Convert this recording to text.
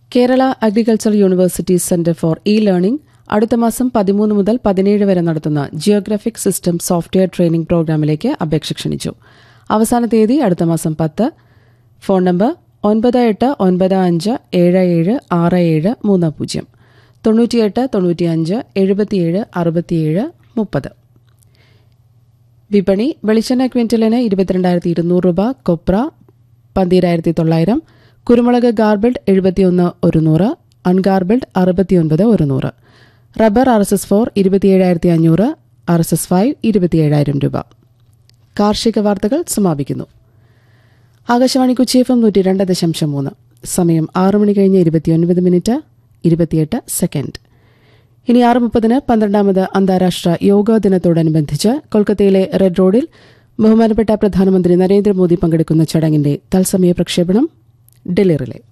Kerala agriculture university centre for e learning അടുത്ത മാസം പതിമൂന്ന് മുതൽ പതിനേഴ് വരെ നടത്തുന്ന ജിയോഗ്രാഫിക് സിസ്റ്റം സോഫ്റ്റ്വെയർ ട്രെയിനിംഗ് പ്രോഗ്രാമിലേക്ക് അപേക്ഷ ക്ഷണിച്ചു അവസാന തീയതി അടുത്ത മാസം പത്ത് ഫോൺ നമ്പർ ഒൻപത് എട്ട് ഒൻപത് അഞ്ച് ഏഴ് ഏഴ് ആറ് ഏഴ് മൂന്ന് പൂജ്യം തൊണ്ണൂറ്റിയെട്ട് തൊണ്ണൂറ്റിയഞ്ച് എഴുപത്തിയേഴ് അറുപത്തിയേഴ് മുപ്പത് വിപണി വെളിച്ചെണ്ണ ക്വിന്റലിന് ഇരുപത്തിരണ്ടായിരത്തി ഇരുന്നൂറ് രൂപ കൊപ്ര പന്തിരായിരത്തി തൊള്ളായിരം കുരുമുളക് ഗാർബിൾഡ് എഴുപത്തിയൊന്ന് ഒരുന്നൂറ് അൺഗാർബിൾഡ് അറുപത്തിയൊൻപത് ഒരുന്നൂറ് rubber R S S four ഇരുപത്തിയേഴായിരത്തി അഞ്ഞൂറ് ആർ എസ് എസ് ഫൈവ് ഇരുപത്തിയേഴായിരം രൂപ കാർഷിക വാർത്തകൾ സമാപിക്കുന്നു ആകാശവാണി കൊച്ചി എഫ് എം നൂറ്റി രണ്ട് ദശാംശം മൂന്ന് സമയം ആറ് മണി കഴിഞ്ഞ് ഇരുപത്തിയൊൻപത് മിനിറ്റ് ഇരുപത്തിയെട്ട് സെക്കൻഡ് ഇനി ആറ് മുപ്പതിന് പന്ത്രണ്ടാമത് അന്താരാഷ്ട്ര യോഗാ ദിനത്തോടനുബന്ധിച്ച് കൊൽക്കത്തയിലെ റെഡ് റോഡിൽ ബഹുമാനപ്പെട്ട പ്രധാനമന്ത്രി നരേന്ദ്രമോദി പങ്കെടുക്കുന്ന ചടങ്ങിന്റെ തത്സമയ പ്രക്ഷേപണം ഡൽഹി റിലേ